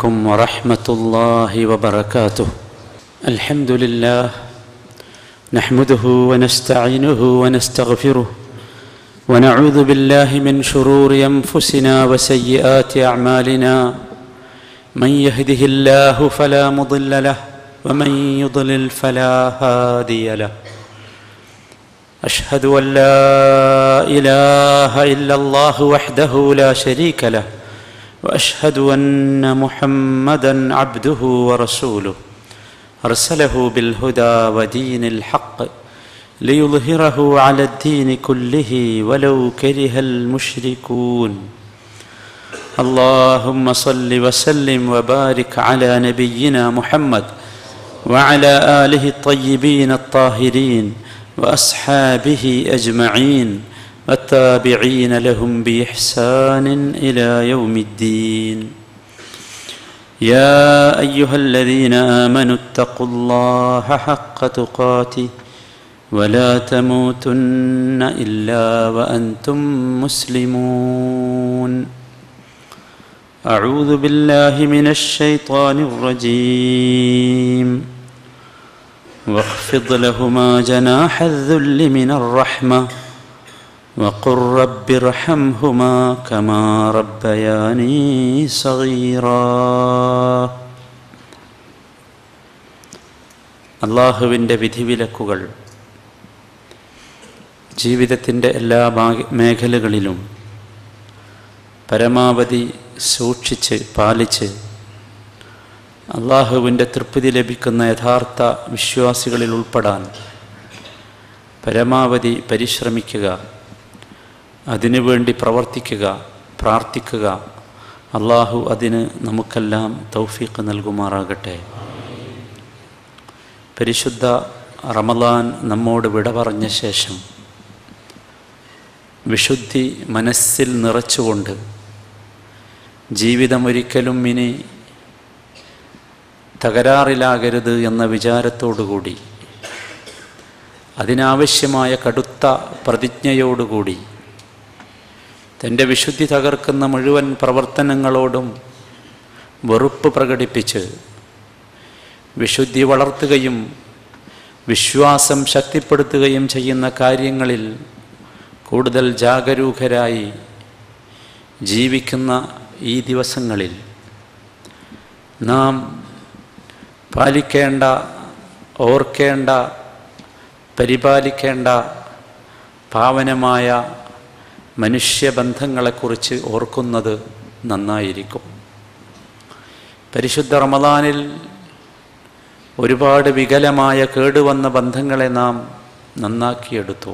عليكم ورحمة الله وبركاته الحمد لله نحمده ونستعينه ونستغفره ونعوذ بالله من شرور أنفسنا وسيئات أعمالنا من يهده الله فلا مضل له ومن يضلل فلا هادي له أشهد أن لا إله إلا الله وحده لا شريك له وأشهد أن محمدا عبده ورسوله أرسله بالهدى ودين الحق ليظهره على الدين كله ولو كره المشركون اللهم صل وسلم وبارك على نبينا محمد وعلى آله الطيبين الطاهرين وأصحابه أجمعين والتابعين لهم بإحسان إلى يوم الدين يا أيها الذين آمنوا اتقوا الله حق تقاته ولا تموتن إلا وأنتم مسلمون أعوذ بالله من الشيطان الرجيم واخفض لهما جناح الذل من الرحمة وقل رب ارحمهما كما ربياني صغيرا അള്ളാഹുവിൻ്റെ വിധിവിലക്കുകൾ ജീവിതത്തിൻ്റെ എല്ലാ ഭാഗ- മേഖലകളിലും പരമാവധി സൂക്ഷിച്ച് പാലിച്ച് അള്ളാഹുവിൻ്റെ തൃപ്തി ലഭിക്കുന്ന യഥാർത്ഥ വിശ്വാസികളിൽ ഉൾപ്പെടാൻ പരമാവധി പരിശ്രമിക്കുക അതിനുവേണ്ടി പ്രവർത്തിക്കുക പ്രാർത്ഥിക്കുക അള്ളാഹു അതിന് നമുക്കെല്ലാം തൗഫീഖ് നൽകുമാറാകട്ടെ പരിശുദ്ധ റമലാൻ നമ്മോട് വിട പറഞ്ഞ ശേഷം വിശുദ്ധി മനസ്സിൽ നിറച്ചുകൊണ്ട് ജീവിതം ഒരിക്കലും ഇനി തകരാറിലാകരുത് എന്ന വിചാരത്തോടുകൂടി അതിനാവശ്യമായ കടുത്ത പ്രതിജ്ഞയോടുകൂടി തൻ്റെ വിശുദ്ധി തകർക്കുന്ന മുഴുവൻ പ്രവർത്തനങ്ങളോടും വെറുപ്പ് പ്രകടിപ്പിച്ച് വിശുദ്ധി വളർത്തുകയും വിശ്വാസം ശക്തിപ്പെടുത്തുകയും ചെയ്യുന്ന കാര്യങ്ങളിൽ കൂടുതൽ ജാഗരൂകരായി ജീവിക്കുന്ന ഈ ദിവസങ്ങളിൽ നാം പാലിക്കേണ്ട ഓർക്കേണ്ട പരിപാലിക്കേണ്ട പാവനമായ മനുഷ്യബന്ധങ്ങളെക്കുറിച്ച് ഓർക്കുന്നത് നന്നായിരിക്കും പരിശുദ്ധ റമദാനിൽ ഒരുപാട് വികലമായ കേടുവന്ന ബന്ധങ്ങളെ നാം നന്നാക്കിയെടുത്തു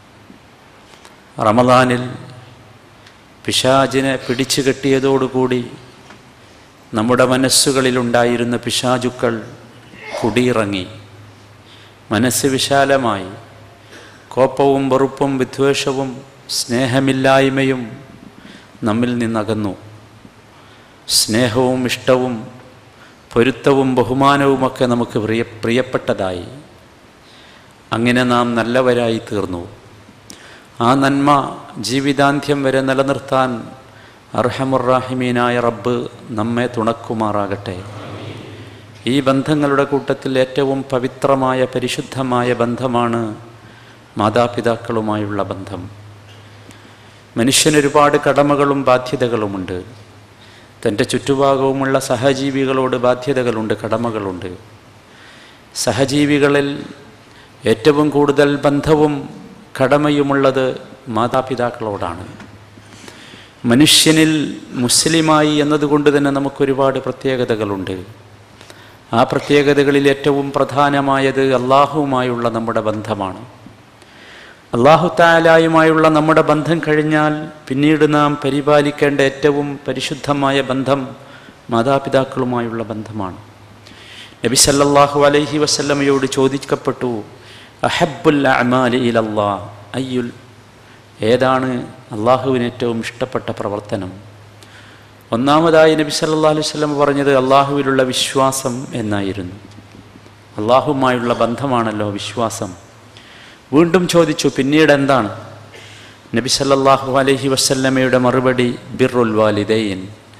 റമദാനിൽ പിശാചിനെ പിടിച്ചു കെട്ടിയതോടുകൂടി നമ്മുടെ മനസ്സുകളിലുണ്ടായിരുന്ന പിശാചുക്കൾ കുടിയിറങ്ങി മനസ്സ് വിശാലമായി കോപ്പവും വെറുപ്പും വിദ്വേഷവും സ്നേഹമില്ലായ്മയും നമ്മിൽ നിന്നകന്നു സ്നേഹവും ഇഷ്ടവും പൊരുത്തവും ബഹുമാനവുമൊക്കെ നമുക്ക് പ്രിയ പ്രിയപ്പെട്ടതായി അങ്ങനെ നാം നല്ലവരായി തീർന്നു ആ നന്മ ജീവിതാന്ത്യം വരെ നിലനിർത്താൻ അർഹമുറാഹിമീനായ റബ്ബ് നമ്മെ തുണക്കുമാറാകട്ടെ ഈ ബന്ധങ്ങളുടെ കൂട്ടത്തിൽ ഏറ്റവും പവിത്രമായ പരിശുദ്ധമായ ബന്ധമാണ് മാതാപിതാക്കളുമായുള്ള ബന്ധം മനുഷ്യനൊരുപാട് കടമകളും ബാധ്യതകളുമുണ്ട് തൻ്റെ ചുറ്റുഭാഗവുമുള്ള സഹജീവികളോട് ബാധ്യതകളുണ്ട് കടമകളുണ്ട് സഹജീവികളിൽ ഏറ്റവും കൂടുതൽ ബന്ധവും കടമയുമുള്ളത് മാതാപിതാക്കളോടാണ് മനുഷ്യനിൽ മുസ്ലിമായി എന്നതുകൊണ്ട് തന്നെ നമുക്കൊരുപാട് പ്രത്യേകതകളുണ്ട് ആ പ്രത്യേകതകളിൽ ഏറ്റവും പ്രധാനമായത് അള്ളാഹുവുമായുള്ള നമ്മുടെ ബന്ധമാണ് അള്ളാഹു താലായുമായുള്ള നമ്മുടെ ബന്ധം കഴിഞ്ഞാൽ പിന്നീട് നാം പരിപാലിക്കേണ്ട ഏറ്റവും പരിശുദ്ധമായ ബന്ധം മാതാപിതാക്കളുമായുള്ള ബന്ധമാണ് നബി സല്ലല്ലാഹു അലൈഹി വസല്ലമയോട് ചോദിക്കപ്പെട്ടു അഹബുൽ അമാലി ഇലല്ലാ അയ്യുൽ ഏതാണ് അള്ളാഹുവിന് ഏറ്റവും ഇഷ്ടപ്പെട്ട പ്രവർത്തനം ഒന്നാമതായി നബി സല്ലല്ലാഹു അലൈഹി വസല്ലം പറഞ്ഞത് അള്ളാഹുവിലുള്ള വിശ്വാസം എന്നായിരുന്നു അള്ളാഹുവുമായുള്ള ബന്ധമാണല്ലോ വിശ്വാസം വീണ്ടും ചോദിച്ചു പിന്നീട് എന്താണ് നബി സല്ലല്ലാഹു അലൈഹി വസല്ലമയുടെ മറുപടി ബിറുൽ വാലിദൈൻ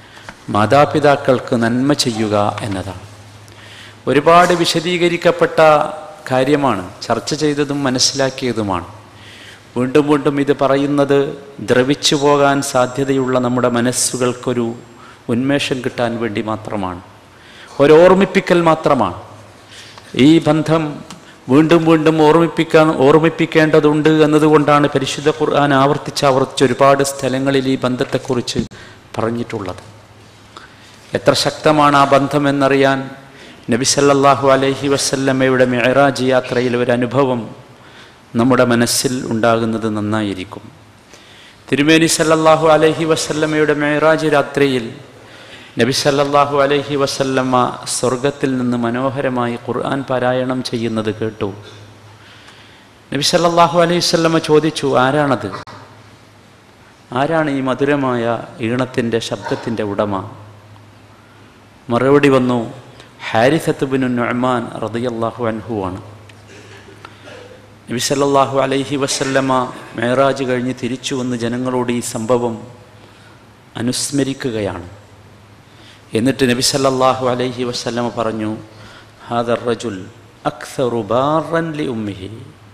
മാതാപിതാക്കൾക്ക് നന്മ ചെയ്യുക എന്നതാണ് ഒരുപാട് വിശദീകരിക്കപ്പെട്ട കാര്യമാണ് ചർച്ച ചെയ്തതും മനസ്സിലാക്കിയതുമാണ് വീണ്ടും വീണ്ടും ഇത് പറയുന്നത് ദ്രവിച്ചു പോകാൻ സാധ്യതയുള്ള നമ്മുടെ മനസ്സുകൾക്കൊരു ഉന്മേഷം കിട്ടാൻ വേണ്ടി മാത്രമാണ് ഒരോർമ്മിപ്പിക്കൽ മാത്രമാണ് ഈ ബന്ധം വീണ്ടും വീണ്ടും ഓർമ്മിപ്പിക്കാൻ ഓർമ്മിപ്പിക്കേണ്ടതുണ്ട് എന്നതുകൊണ്ടാണ് പരിശുദ്ധ ഖുർആൻ ആവർത്തിച്ച് ആവർത്തിച്ച് ഒരുപാട് സ്ഥലങ്ങളിൽ ഈ ബന്ധത്തെക്കുറിച്ച് പറഞ്ഞിട്ടുള്ളത് എത്ര ശക്തമാണ് ആ ബന്ധം എന്നറിയാൻ നബി സല്ലല്ലാഹു അലൈഹി വസല്ലമ്മയുടെ മെഹറാജ് യാത്രയിൽ ഒരു അനുഭവം നമ്മുടെ മനസ്സിൽ ഉണ്ടാകുന്നത് നന്നായിരിക്കും തിരുമേനി സല്ലല്ലാഹു അലൈഹി വസല്ലമ്മയുടെ മെഹറാജ് രാത്രിയിൽ നബി സല്ലല്ലാഹു അലൈഹി വസല്ലമ്മ സ്വർഗത്തിൽ നിന്ന് മനോഹരമായി ഖുർആൻ പാരായണം ചെയ്യുന്നത് കേട്ടു നബി സല്ലല്ലാഹു അലൈഹി വസല്ലമ്മ ചോദിച്ചു ആരാണത് ആരാണ് ഈ മധുരമായ ഈണത്തിൻ്റെ ശബ്ദത്തിൻ്റെ ഉടമ മറുപടി വന്നു ഹാരിസത്ത് ബിനു നുഅ്മാൻ റളിയല്ലാഹു അൻഹു ആണ് നബി സല്ലല്ലാഹു അലൈഹി വസല്ലമ മേറാജ് കഴിഞ്ഞ് തിരിച്ചു വന്ന് ജനങ്ങളോട് ഈ സംഭവം അനുസ്മരിക്കുകയാണ് എന്നിട്ട് നബി സല്ലല്ലാഹു അലൈഹി വസല്ലമ പറഞ്ഞു ഹാദർ റജുൽ അക്സറു ബാറൻ ലി ഉമ്മിഹി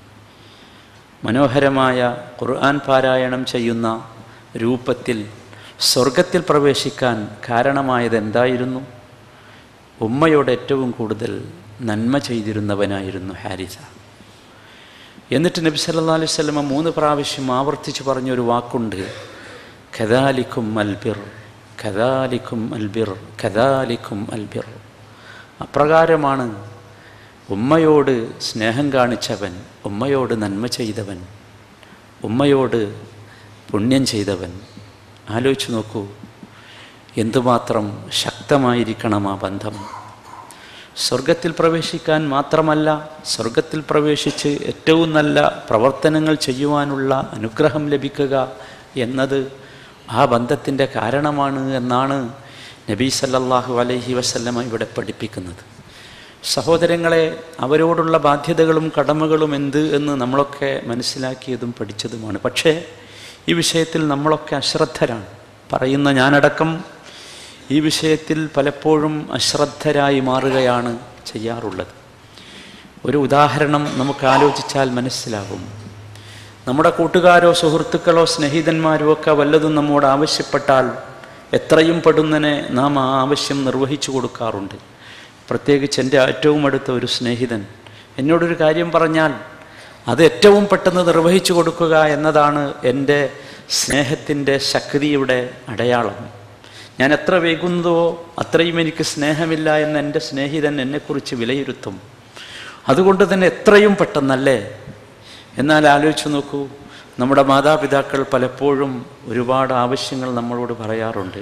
മനോഹരമായ ഖുർആൻ പാരായണം ചെയ്യുന്ന രൂപത്തിൽ സ്വർഗത്തിൽ പ്രവേശിക്കാൻ കാരണമായത് എന്തായിരുന്നു ഉമ്മയോട് ഏറ്റവും കൂടുതൽ നന്മ ചെയ്തിരുന്നവനായിരുന്നു ഹാരിസ എന്നിട്ട് നബി സല്ലാ അലൈഹി സ്വലമ മൂന്ന് പ്രാവശ്യം ആവർത്തിച്ച് പറഞ്ഞൊരു വാക്കുണ്ട് ഖദാലിക്കും അൽബിർ ഖദാലിക്കും അൽബിർ ഖദാലിക്കും അൽബിർ അപ്രകാരമാണ് ഉമ്മയോട് സ്നേഹം കാണിച്ചവൻ ഉമ്മയോട് നന്മ ചെയ്തവൻ ഉമ്മയോട് പുണ്യം ചെയ്തവൻ ആലോചിച്ച് നോക്കൂ എന്തുമാത്രം ശക്തമായിരിക്കണം ആ ബന്ധം സ്വർഗത്തിൽ പ്രവേശിക്കാൻ മാത്രമല്ല സ്വർഗത്തിൽ പ്രവേശിച്ച് ഏറ്റവും നല്ല പ്രവർത്തനങ്ങൾ ചെയ്യുവാനുള്ള അനുഗ്രഹം ലഭിക്കുക എന്നത് ആ ബന്ധത്തിൻ്റെ കാരണമാണ് എന്നാണ് നബീ സല്ലല്ലാഹു അലൈഹി വസല്ലമ ഇവിടെ പഠിപ്പിക്കുന്നത് സഹോദരങ്ങളെ അവരോടുള്ള ബാധ്യതകളും കടമകളും എന്ത് എന്ന് നമ്മളൊക്കെ മനസ്സിലാക്കിയതും പഠിച്ചതുമാണ് പക്ഷേ ഈ വിഷയത്തിൽ നമ്മളൊക്കെ അശ്രദ്ധരാണ് പറയുന്ന ഞാനടക്കം ഈ വിഷയത്തിൽ പലപ്പോഴും അശ്രദ്ധരായി മാറുകയാണ് ചെയ്യാറുള്ളത് ഒരു ഉദാഹരണം നമുക്ക് ആലോചിച്ചാൽ മനസ്സിലാകും നമ്മുടെ കൂട്ടുകാരോ സുഹൃത്തുക്കളോ സ്നേഹിതന്മാരോ ഒക്കെ വല്ലതും നമ്മോട് ആവശ്യപ്പെട്ടാൽ എത്രയും പെടുന്നനെ നാം ആ ആവശ്യം നിർവഹിച്ചു കൊടുക്കാറുണ്ട് പ്രത്യേകിച്ച് എൻ്റെ ഏറ്റവും അടുത്ത ഒരു സ്നേഹിതൻ എന്നോടൊരു കാര്യം പറഞ്ഞാൽ അത് ഏറ്റവും പെട്ടെന്ന് നിർവഹിച്ചു കൊടുക്കുക എന്നതാണ് എൻ്റെ സ്നേഹത്തിൻ്റെ ശക്തിയുടെ അടയാളം ഞാൻ എത്ര വൈകുന്നതോ അത്രയും എനിക്ക് സ്നേഹമില്ല എന്ന് എൻ്റെ സ്നേഹിതൻ എന്നെക്കുറിച്ച് വിലയിരുത്തും അതുകൊണ്ട് തന്നെ എത്രയും പെട്ടെന്നല്ലേ എന്നാൽ ആലോചിച്ച് നോക്കൂ നമ്മുടെ മാതാപിതാക്കൾ പലപ്പോഴും ഒരുപാട് ആവശ്യങ്ങൾ നമ്മളോട് പറയാറുണ്ട്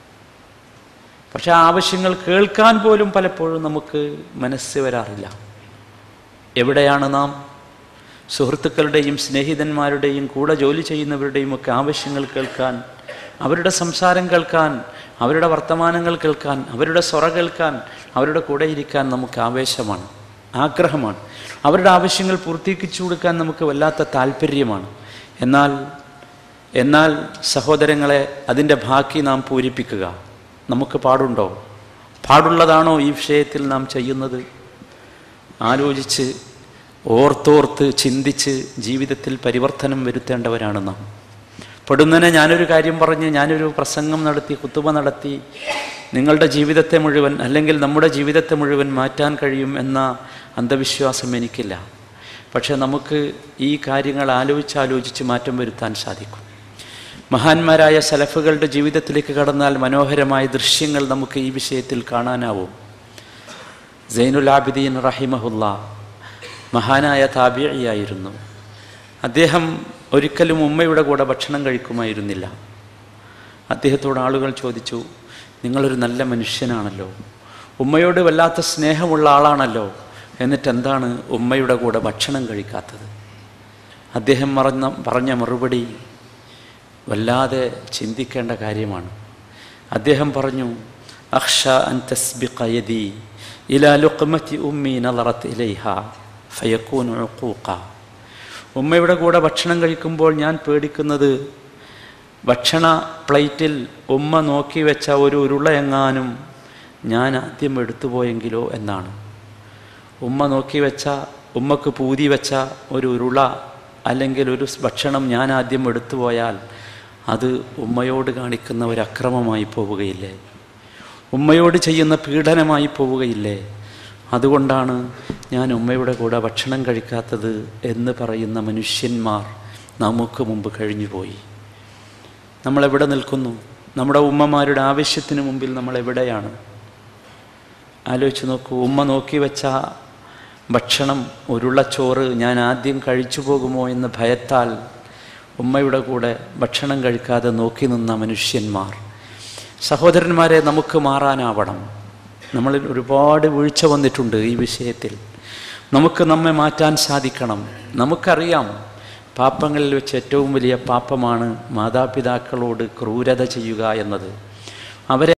പക്ഷെ ആ ആവശ്യങ്ങൾ കേൾക്കാൻ പോലും പലപ്പോഴും നമുക്ക് മനസ്സ് വരാറില്ല എവിടെയാണ് നാം സുഹൃത്തുക്കളുടെയും സ്നേഹിതന്മാരുടെയും കൂടെ ജോലി ചെയ്യുന്നവരുടെയും ഒക്കെ ആവശ്യങ്ങൾ കേൾക്കാൻ അവരുടെ സംസാരം കേൾക്കാൻ അവരുടെ വർത്തമാനങ്ങൾ കേൾക്കാൻ അവരുടെ സ്വറ കേൾക്കാൻ അവരുടെ കൂടെ ഇരിക്കാൻ നമുക്ക് ആവേശമാണ് ആഗ്രഹമാണ് അവരുടെ ആവശ്യങ്ങൾ പൂർത്തീകരിച്ചു കൊടുക്കാൻ നമുക്ക് വല്ലാത്ത താല്പര്യമാണ് എന്നാൽ എന്നാൽ സഹോദരങ്ങളെ അതിൻ്റെ ബാക്കി നാം പൂരിപ്പിക്കുക നമുക്ക് പാടുണ്ടോ പാടുള്ളതാണോ ഈ വിഷയത്തിൽ നാം ചെയ്യുന്നത് ആലോചിച്ച് ഓർത്തോർത്ത് ചിന്തിച്ച് ജീവിതത്തിൽ പരിവർത്തനം വരുത്തേണ്ടവരാണ് നാം പെടുന്നനെ ഞാനൊരു കാര്യം പറഞ്ഞ് ഞാനൊരു പ്രസംഗം നടത്തി കുത്തുബ നടത്തി നിങ്ങളുടെ ജീവിതത്തെ മുഴുവൻ അല്ലെങ്കിൽ നമ്മുടെ ജീവിതത്തെ മുഴുവൻ മാറ്റാൻ കഴിയും എന്ന അന്ധവിശ്വാസം എനിക്കില്ല പക്ഷെ നമുക്ക് ഈ കാര്യങ്ങൾ ആലോചിച്ച് ആലോചിച്ച് മാറ്റം വരുത്താൻ സാധിക്കും മഹാന്മാരായ സലഫുകളുടെ ജീവിതത്തിലേക്ക് കടന്നാൽ മനോഹരമായ ദൃശ്യങ്ങൾ നമുക്ക് ഈ വിഷയത്തിൽ കാണാനാവും സൈനുൽ ആബിദീൻ റഹിമഹുല്ല മഹാനായ താബിയായിരുന്നു അദ്ദേഹം ഒരിക്കലും ഉമ്മയുടെ കൂടെ ഭക്ഷണം കഴിക്കുമായിരുന്നില്ല അദ്ദേഹത്തോട് ആളുകൾ ചോദിച്ചു നിങ്ങളൊരു നല്ല മനുഷ്യനാണല്ലോ ഉമ്മയോട് വല്ലാത്ത സ്നേഹമുള്ള ആളാണല്ലോ എന്നിട്ട് എന്താണ് ഉമ്മയുടെ കൂടെ ഭക്ഷണം കഴിക്കാത്തത് അദ്ദേഹം പറഞ്ഞ പറഞ്ഞ മറുപടി വല്ലാതെ ചിന്തിക്കേണ്ട കാര്യമാണ് അദ്ദേഹം പറഞ്ഞു അക്ഷ അൻ തസ്ബിഖയതി ഇലാ ലുഖ്മത്തി ഉമ്മി നളറത്ത് ഇലൈഹ ഫയക്കൂനു ഉഖൂഖ ഉമ്മയുടെ കൂടെ ഭക്ഷണം കഴിക്കുമ്പോൾ ഞാൻ പേടിക്കുന്നത് ഭക്ഷണ പ്ലേറ്റിൽ ഉമ്മ നോക്കി വെച്ച ഒരു ഉരുളയെങ്ങാനും ഞാൻ ആദ്യം എടുത്തുപോയെങ്കിലോ എന്നാണ് ഉമ്മ നോക്കി വെച്ച ഉമ്മക്ക് പൂതി വെച്ച ഒരു ഉരുള അല്ലെങ്കിൽ ഒരു ഭക്ഷണം ഞാൻ ആദ്യം എടുത്തുപോയാൽ അത് ഉമ്മയോട് കാണിക്കുന്ന ഒരു അക്രമമായി പോവുകയില്ലേ ഉമ്മയോട് ചെയ്യുന്ന പീഡനമായി പോവുകയില്ലേ അതുകൊണ്ടാണ് ഞാൻ ഉമ്മയുടെ കൂടെ ഭക്ഷണം കഴിക്കാത്തത് എന്ന് പറയുന്ന മനുഷ്യന്മാർ നമുക്ക് മുമ്പ് കഴിഞ്ഞുപോയി നമ്മളെവിടെ നിൽക്കുന്നു നമ്മുടെ ഉമ്മമാരുടെ ആവശ്യത്തിന് മുമ്പിൽ നമ്മൾ എവിടെയാണ് ആലോചിച്ച് നോക്കൂ ഉമ്മ നോക്കി വെച്ച ഭക്ഷണം ഉരുളച്ചോറ് ഞാൻ ആദ്യം കഴിച്ചു പോകുമോ എന്ന് ഭയത്താൽ ഉമ്മയുടെ കൂടെ ഭക്ഷണം കഴിക്കാതെ നോക്കി നിന്ന മനുഷ്യന്മാർ സഹോദരന്മാരെ നമുക്ക് മാറാനാവണം നമ്മളിൽ ഒരുപാട് വീഴ്ച വന്നിട്ടുണ്ട് ഈ വിഷയത്തിൽ നമുക്ക് നമ്മെ മാറ്റാൻ സാധിക്കണം നമുക്കറിയാം പാപ്പങ്ങളിൽ വെച്ച് ഏറ്റവും വലിയ പാപ്പമാണ് മാതാപിതാക്കളോട് ക്രൂരത ചെയ്യുക എന്നത് അവരെ